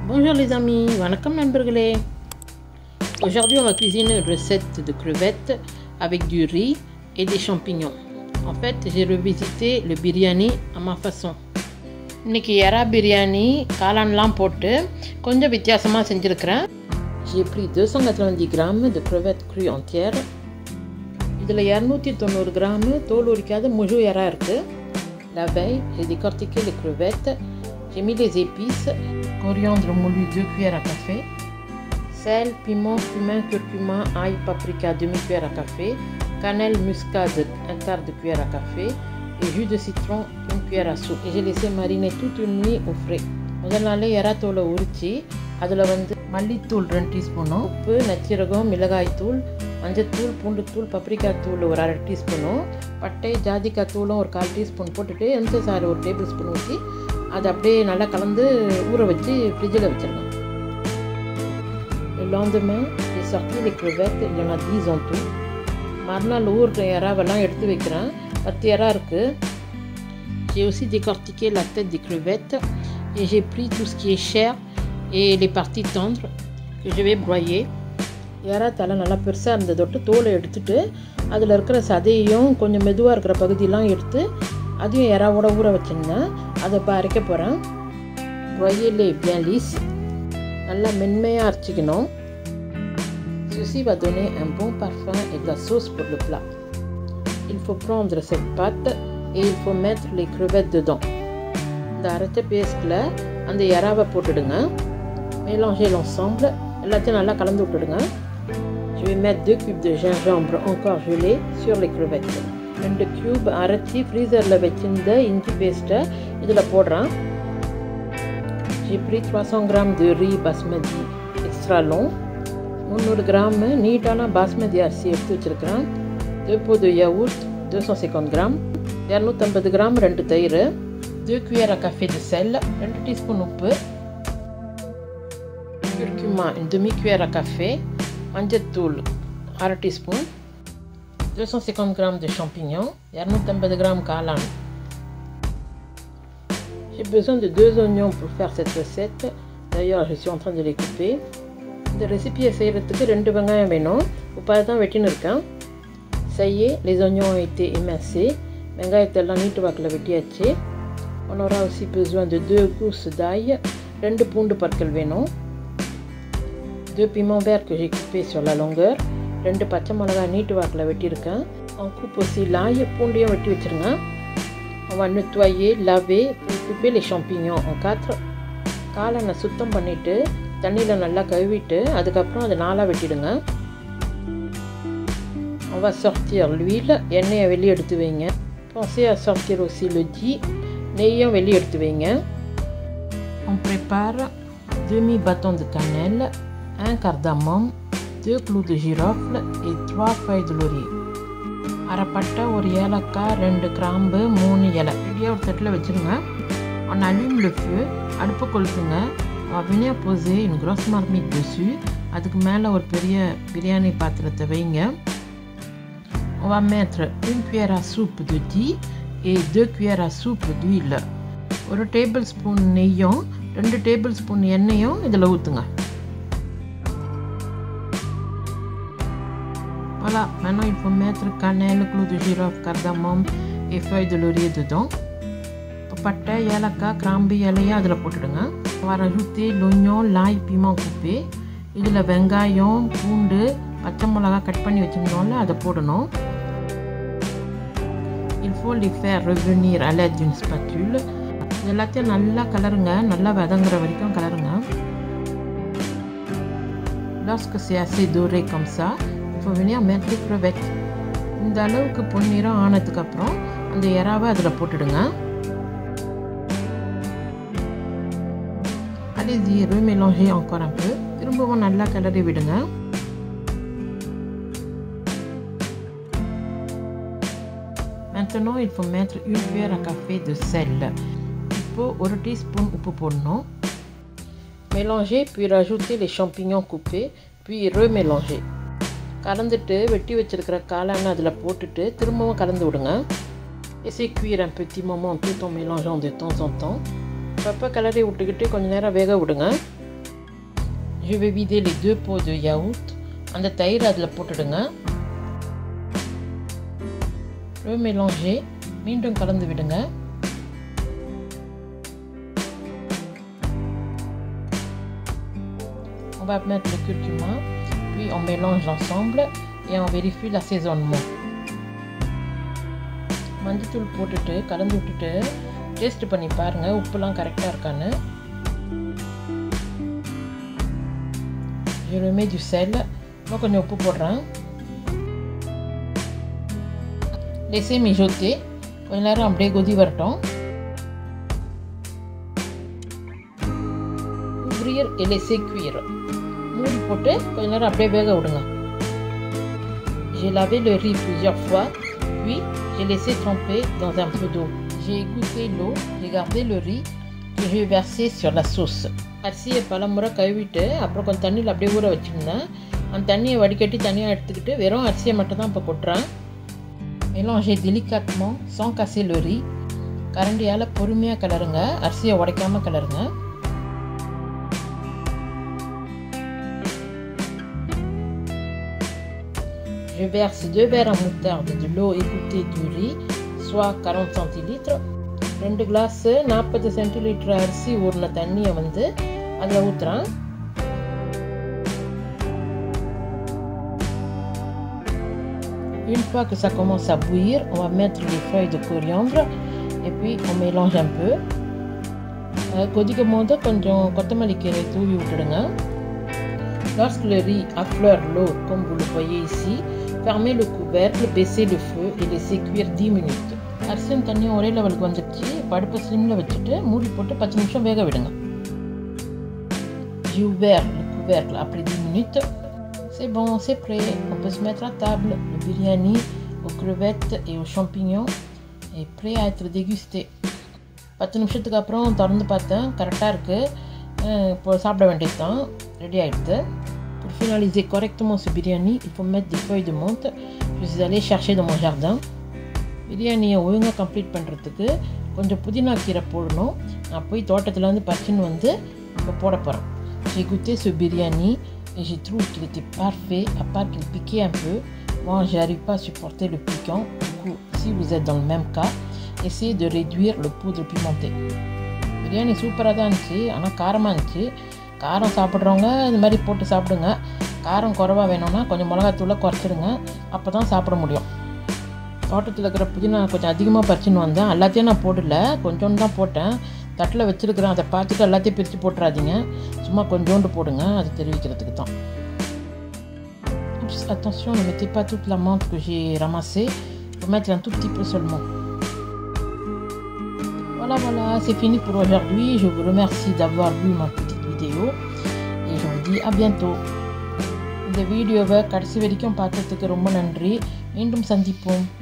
Bonjour les amis, வணக்கம் நண்பர்களே Aujourd'hui on va cuisiner une recette de crevettes avec du riz et des champignons. En fait, j'ai revisité le biryani à ma façon. இன்னைக்கு எறா பிரியாணி காளான்லாம் போட்டு கொஞ்சம் வித்தியாசமாக செஞ்சுருக்கிறேன் J'ai pris 290 grammes de crevettes crues entières. இதில் இரநூத்தி தொண்ணூறு கிராமு தோல் உரிக்காத முழு எறா இருக்குது La veille, j'ai décortiqué les crevettes. J'ai mis les épices, coriandre moulu 2 cuillères à café, sel, piment, cumin, curcuma, ail, paprika demi-cuillère à café, cannelle, muscade un quart de cuillère à café et jus de citron une cuillère à soupe. Et j'ai laissé mariner toute une nuit au frais. முதல் நாளே எறாத்தூளை உரித்து அதில் வந்து மல்லித்தூள் ரெண்டு டீஸ்பூனும் உப்பு நச்சீரகம் மிளகாய்த்தூள் மஞ்சத்தூள் பூண்டுத்தூள் பப்ரிக்காய் தூள் ஒரு அரை டீஸ்பூனும் பட்டை ஜாதிக்காய் தூளும் ஒரு கால் டீஸ்பூன் போட்டுட்டு எந்த சாறு ஒரு டேபிள் ஸ்பூன் ஊற்றி அதை அப்படியே நல்லா கலந்து ஊற வச்சு ஃப்ரிட்ஜில் வச்சிருங்க Le lendemain, j'ai sorti les crevettes, il y en a 10 en tout. மறுநாள் ஊர் இறாவெல்லாம் எடுத்து வைக்கிறேன் பத்து இறா இருக்குது J'ai aussi décortiqué la tête des crevettes et j'ai pris tout ce qui est chair et les parties tendres que je vais broyer. இறா தலை நல்லா பெருசாக இருந்ததொட்டு தோலை எடுத்துட்டு அதில் இருக்கிற சதையும் கொஞ்சம் மெதுவாக இருக்கிற பகுதியெல்லாம் எடுத்து அதையும் இறாவோட ஊற வச்சிருந்தேன் அதை இப்போ அரைக்க போகிறேன் broyer bien lisse நல்லா மென்மையாக அரைச்சிக்கணும் Ceci va donner un bon parfum et de la sauce pour le plat. Il faut prendre cette pâte et il faut mettre les crevettes dedans. இந்த அரைச்ச பேஸ்ட்டில் அந்த இறாவை போட்டுடுங்க mélanger l'ensemble எல்லாத்தையும் நல்லா கலந்து விட்டுடுங்க Je vais mettre deux cubes de gingembre encore gelé sur les crevettes. ரெண்டு cube அரைச்சி ஃப்ரீசரில் வச்சிருந்த இஞ்சி பேஸ்ட்டை இதில் போடுறேன் J'ai pris 300 g de riz basmati extra long முந்நூறு கிராமு நீட்டான பாஸ்மதி அரிசி எடுத்து வச்சுருக்கிறேன் deux pots de yaourt 250 gram இரநூத்தம்பது கிராம் ரெண்டு தயிர் deux cuillères à café de sel ரெண்டு டீஸ்பூன் உப்பு curcuma une demi cuillère à café மஞ்சத்தூள் அரை டீஸ்பூன் 250 கிராம் de champignons இரநூத்தம்பது கிராம் காளான் J'ai besoin de deux oignons pour faire cette recette. D'ailleurs, je suis en train de les couper. இந்த ரெசிபியை செய்கிறதுக்கு ரெண்டு வெங்காயம் வேணும் இப்போ தான் வெட்டின்னு இருக்கேன் செய்ய les oignons ont été émincés வெங்காயத்தை எல்லாம் நீட்டு வாக்கில் வெட்டியாச்சு on aura aussi besoin de deux gousses d'ail ரெண்டு பூண்டு பற்கள் வேணும் deux piments verts que j'ai coupés sur la longueur ரெண்டு பச்சை மிளகாய் நீட்டு வாக்கில் வெட்டியிருக்கேன் on coupe aussi l'ail பூண்டையும் வெட்டி வச்சுருங்க on va nettoyer laver pour couper les champignons en quatre காலனை சுத்தம் பண்ணிவிட்டு தண்ணியில் நல்லா கழுவிட்டு அதுக்கப்புறம் அதை நாளாக வெட்டிடுங்க on va sortir l'huile எண்ணெயை வெளியே எடுத்து வைங்க pensez à sortir aussi le ghee நெய்யும் வெளியே எடுத்து வைங்க on prépare demi bâton de cannelle un cardamome deux clous de girofle et trois feuilles de laurier அரை பட்டை ஒரு ஏலக்காய் ரெண்டு கிராம்பு மூணு இலை ரெடியாக ஒரு தட்டில் வச்சுருங்க on allume le feu அடுப்பு கொளுத்துங்க on va venir poser une grosse marmite dessus அதுக்கு மேலே ஒரு பெரிய பிரியாணி பாத்திரத்தை வைங்க on va mettre une cuillère à soupe de ghee et deux cuillères à soupe d'huile ஒரு டேபிள் ஸ்பூன் நெய்யும் ரெண்டு டேபிள் ஸ்பூன் எண்ணெயும் இதில் ஊற்றுங்க Voilà, maintenant il faut mettre cannelle, clou de girofle, cardamome et feuilles de laurier dedans. இப்போ பட்டை ஏலக்காய் கிராம்பு இலையை அதில் போட்டுடுங்க வர ரajouter l'oignon, l'ail, piment coupé இதில் வெங்காயம் பூண்டு பச்சை மிளகா கட் பண்ணி வச்சுருந்தோம்ல அதை போடணும் il faut les faire revenir à l'aide d'une spatule இது எல்லாத்தையும் நல்லா கலருங்க நல்லா வதங்குற வரைக்கும் கலருங்க lorsque c'est assez doré comme ça il faut venir mettre les crevettes இந்த அளவுக்கு பொன்னிறம் ஆனதுக்கப்புறம் அந்த இறாவை அதில் போட்டுடுங்க allez-y remélanger encore un peu திரும்பவும் நல்லா கிளறி விடுங்க Maintenant, il faut mettre une cuillère à café de sel. இப்போ ஒரு டீஸ்பூன் உப்பு போடணும் mélanger puis rajouter les champignons coupés puis remélanger கலந்துட்டு வெட்டி வச்சிருக்கிற காளானை அதில் போட்டுட்டு திரும்பவும் கலந்து விடுங்க Laissez cuire un petit moment tout en mélangeant de temps en temps. அப்பப்போ கிளறி விட்டுக்கிட்டு கொஞ்ச நேரம் வேக விடுங்க Je vais vider les deux pots de yaourt. அந்த தயிர் அதில் போட்டுடுங்க mélanger மீண்டும் கலந்து விடுங்க on va mettre le curcuma puis on mélange l'ensemble et on vérifie l'assaisonnement மஞ்சத்தூள் போட்டுட்டு கலந்து விட்டுட்டு டேஸ்ட் பண்ணி பாருங்கள் உப்புலாம் கரெக்டாக இருக்கான்னு je mets du sel இன்னும் கொஞ்சம் உப்பு போடுறேன் laissez mijoter கொஞ்ச நேரம் அப்படியே கொதி வரட்டும் ouvrir et laisser cuire மூடி போட்டு கொஞ்ச நேரம் அப்படியே வேக விடுங்க j'ai lavé le riz plusieurs fois puis j'ai laissé tremper dans un peu d'eau j'ai égoutter l'eau j'ai gardé le riz que j'ai versé sur la sauce அரிசியை பல முறை கழுவிட்டு அப்புறம் கொஞ்சம் தண்ணியில் அப்படியே ஊற வச்சுருந்தேன் அந்த தண்ணியை வடிகட்டி தனியாக எடுத்துக்கிட்டு வெறும் அரிசியை மட்டும் தான் இப்போ கொட்டுறேன் mélanger délicatement sans casser le riz கரண்டியால் பொறுமையாக கிளறுங்க அரிசியை உடைக்காமல் கிளறுங்க Je verse deux verres en moutarde de l'eau égouttée du riz, soit 40 centilitres. ரெண்டு கிளாஸு நாற்பது சென்டிலிட்டர் அரிசி ஊறின தண்ணியை வந்து அதில் ஊற்றுறேன் Une fois que ça commence à bouillir, on va mettre les feuilles de coriandre et puis on mélange un peu. கொதிக்கும் போது கொஞ்சம் கொத்தமல்லி கீரை தூவி விட்டுடுங்க Lorsque le riz affleure l'eau, comme vous le voyez ici, fermez le couvercle, baissez le feu et laissez cuire 10 minutes. அரிசியும் தண்ணியும் ஒரே லெவலுக்கு வந்துடுச்சு படுப்பை ஸ்லிமில் வச்சுட்டு மூடி போட்டு பத்து நிமிஷம் வேக விடுங்க J'ai ouvert le couvercle après 10 minutes. C'est bon, c'est prêt. On peut se mettre à table. Le biryani aux crevettes et aux champignons est prêt à être dégusté. பத்து நிமிஷத்துக்கு அப்புறம் திறந்து பார்த்தேன் கரெக்டாக இருக்குது இப்போ சாப்பிட வேண்டியது தான் ரெடி ஆகிடுது Pour finaliser correctement ce biryani, il faut mettre des feuilles de menthe. Je suis allée chercher dans mon jardin. பிரியாணியை ஒழுங்காக கம்ப்ளீட் பண்ணுறதுக்கு கொஞ்சம் புதினா கீரை போடணும் நான் போய் தோட்டத்தில் வந்து பறிச்சுன்னு வந்து இப்போ போட போகிறேன் J'ai goûté ce biryani et j'ai trouvé qu'il était parfait, à part qu'il piquait un peu. Moi, j'arrive pas à supporter le piquant. Du coup, si vous êtes dans le même cas, essayez de réduire le poudre pimentée. Biryani சூப்பராக தான் இருந்துச்சு ஆனால் காரமாக இருந்துச்சு காரம் சாப்பிட்றவங்க இது மாதிரி போட்டு சாப்பிடுங்க காரம் குறவா வேணும்னா கொஞ்சம் மிளகாத்தூளை குறைச்சிடுங்க அப்போ தான் சாப்பிட முடியும் தோட்டத்தில் இருக்கிற புதினா கொஞ்சம் அதிகமாக பறிச்சுன்னு வந்தேன் எல்லாத்தையும் நான் போடல கொஞ்சோண்டு தான் போட்டேன் தட்டில் வச்சுருக்கிறேன் அதை பார்த்துட்டு எல்லாத்தையும் பிரித்து போட்டுறாதீங்க சும்மா கொஞ்சோண்டு போடுங்க அது தெரிவிக்கிறதுக்கு தான் Oups, attention, ne mettez pas toute la menthe que j'ai ramassée. Il faut mettre un tout petit peu seulement. Voilà, voilà, c'est fini pour aujourd'hui. Je vous remercie d'avoir vu ma petite vidéo et je vous dis à bientôt. இந்த வீடியோவை கடைசி வரைக்கும் பார்த்ததுக்கு ரொம்ப நன்றி மீண்டும் சந்திப்போம்